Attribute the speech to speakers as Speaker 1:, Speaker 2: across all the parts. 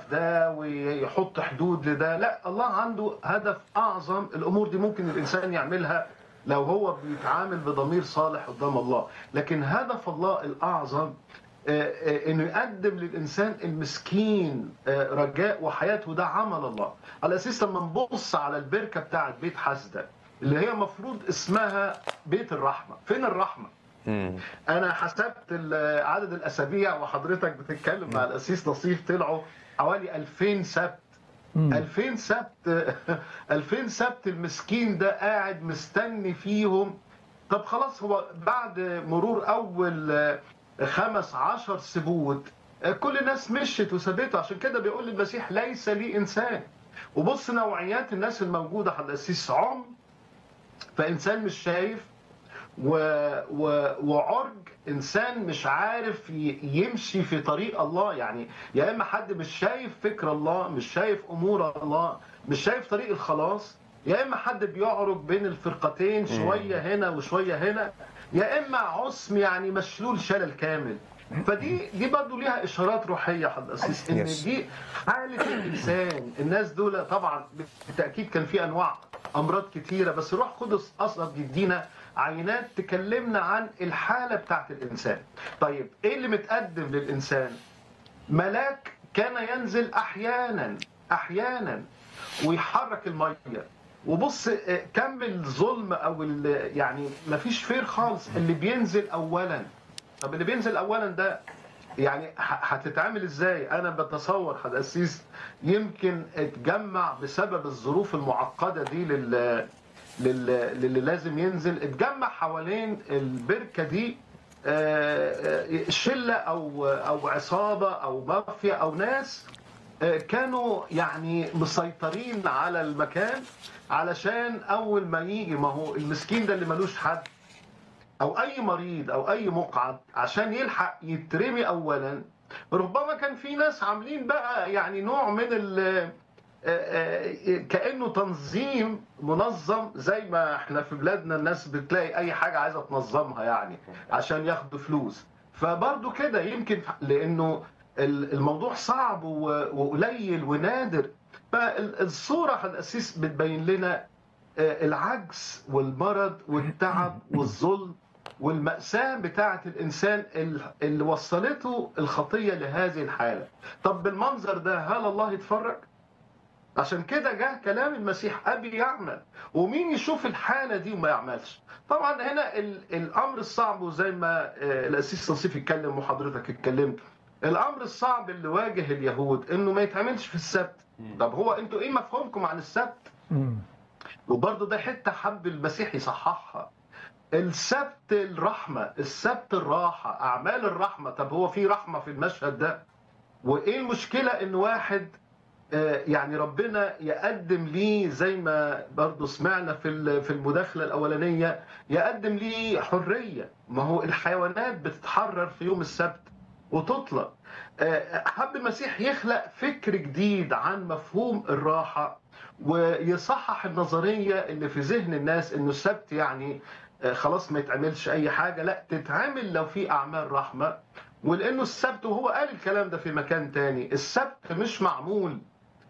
Speaker 1: ده ويحط حدود لده لا الله عنده هدف اعظم الامور دي ممكن الانسان يعملها لو هو بيتعامل بضمير صالح قدام الله لكن هدف الله الاعظم آه، آه، انه يقدم للانسان المسكين آه، رجاء وحياته ده عمل الله على اساس لما نبص على البركه بتاعت بيت حسده اللي هي مفروض اسمها بيت الرحمه فين الرحمه
Speaker 2: مم.
Speaker 1: انا حسبت ال- عدد الاسابيع وحضرتك بتتكلم مع الاسيس نصيف طلعوا حوالي 2000 سبت 2000 سبت 2000 سبت المسكين ده قاعد مستني فيهم طب خلاص هو بعد مرور اول آه، خمس عشر سبوت آه، كل الناس مشت وسابته عشان كده بيقول المسيح ليس لي انسان وبص نوعيات الناس الموجوده على الاسيس عم فانسان مش شايف و... و... وعرج انسان مش عارف ي... يمشي في طريق الله يعني يا اما حد مش شايف فكر الله مش شايف امور الله مش شايف طريق الخلاص يا اما حد بيعرج بين الفرقتين شويه هنا وشويه هنا يا اما عصم يعني مشلول شلل كامل فدي دي برضه ليها اشارات روحيه حضرتك اسيس ان
Speaker 2: Yes.
Speaker 1: دي حاله الانسان الناس دول طبعا بالتاكيد كان في انواع امراض كتيره بس روح قدس اصلا بيدينا عينات تكلمنا عن الحاله بتاعت الانسان طيب ايه اللي متقدم للانسان ملاك كان ينزل احيانا احيانا ويحرك الميه وبص آه، كم الظلم او ال- يعني مفيش فير خالص اللي بينزل اولا طب اللي بينزل اولا ده يعني ه- هتتعامل ازاي انا بتصور حداسيس يمكن اتجمع بسبب الظروف المعقده دي لل لل- للي لازم ينزل اتجمع حوالين البركه دي آه، آه، شله او او عصابه او مافيا او ناس آه، كانوا يعني مسيطرين على المكان علشان اول ما يجي ما هو المسكين ده اللي ملوش حد او اي مريض او اي مقعد عشان يلحق يترمي اولا ربما كان في ناس عاملين بقى يعني نوع من ال كانه تنظيم منظم زي ما احنا في بلادنا الناس بتلاقي اي حاجه عايزه تنظمها يعني عشان ياخدوا فلوس فبرضه كده يمكن لانه ال- الموضوع صعب و- وقليل ونادر فالصوره الاسيس بتبين لنا آه، العجز والمرض والتعب والظلم والمأساة بتاعة الإنسان ال- اللي وصلته الخطية لهذه الحالة طب بالمنظر ده هل الله يتفرج؟ عشان كده جه كلام المسيح أبي يعمل ومين يشوف الحالة دي وما يعملش طبعا هنا ال- الأمر الصعب وزي ما آه، الأسيس نصيف يتكلم وحضرتك اتكلمت الأمر الصعب اللي واجه اليهود إنه ما يتعملش في السبت طب هو أنتوا إيه مفهومكم عن السبت؟
Speaker 3: مم.
Speaker 1: وبرضه ده حته حب المسيح يصححها السبت الرحمه السبت الراحه اعمال الرحمه طب هو في رحمه في المشهد ده وايه المشكله ان واحد آه، يعني ربنا يقدم ليه زي ما برضه سمعنا في ال- في المداخله الاولانيه يقدم ليه حريه ما هو الحيوانات بتتحرر في يوم السبت وتطلق آه، حب المسيح يخلق فكر جديد عن مفهوم الراحه ويصحح النظريه اللي في ذهن الناس انه السبت يعني آه، خلاص ما يتعملش اي حاجه لا تتعمل لو في اعمال رحمه ولانه السبت وهو قال الكلام ده في مكان تاني السبت مش معمول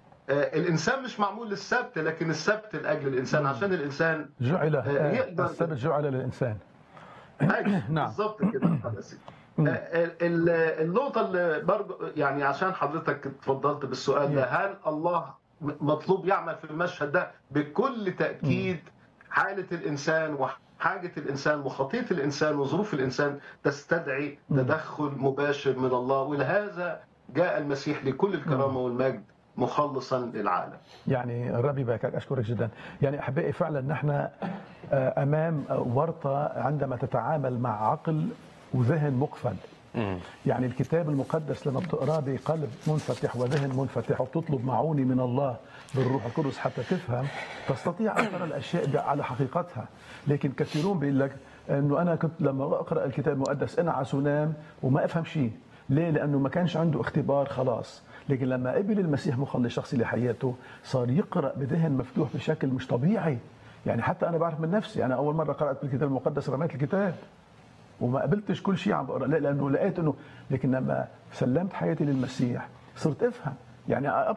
Speaker 1: آه، الانسان مش معمول للسبت لكن السبت لاجل الانسان عشان الانسان
Speaker 3: جعل
Speaker 1: آه، يقدر-
Speaker 3: السبت جعل للإنسان
Speaker 1: أيوة،
Speaker 3: نعم.
Speaker 1: بالظبط كده حدثي. آه، ال- ال- النقطة اللي برضه يعني عشان حضرتك اتفضلت بالسؤال ده هل الله م- مطلوب يعمل في المشهد ده بكل تأكيد حالة الإنسان وحاجة الإنسان وخطية الإنسان وظروف الإنسان تستدعي تدخل مباشر من الله ولهذا جاء المسيح لكل الكرامة والمجد مخلصا للعالم
Speaker 3: يعني الرب يباركك اشكرك جدا يعني احبائي فعلا نحن آه، امام ورطه عندما تتعامل مع عقل وذهن مقفل
Speaker 2: مم.
Speaker 3: يعني الكتاب المقدس لما بتقراه بقلب منفتح وذهن منفتح وبتطلب معوني من الله بالروح القدس حتى تفهم تستطيع ان ترى الاشياء ب- على حقيقتها لكن كثيرون بيقول لك انه انا كنت لما اقرا الكتاب المقدس انعس ونام وما افهم شيء ليه لانه ما كانش عنده اختبار خلاص لكن لما قبل المسيح مخلص شخصي لحياته صار يقرا بذهن مفتوح بشكل مش طبيعي يعني حتى انا بعرف من نفسي انا اول مره قرات بالكتاب المقدس رميت الكتاب وما قبلتش كل شيء عم بقرا لا لانه لقيت انه لكن لما سلمت حياتي للمسيح صرت افهم يعني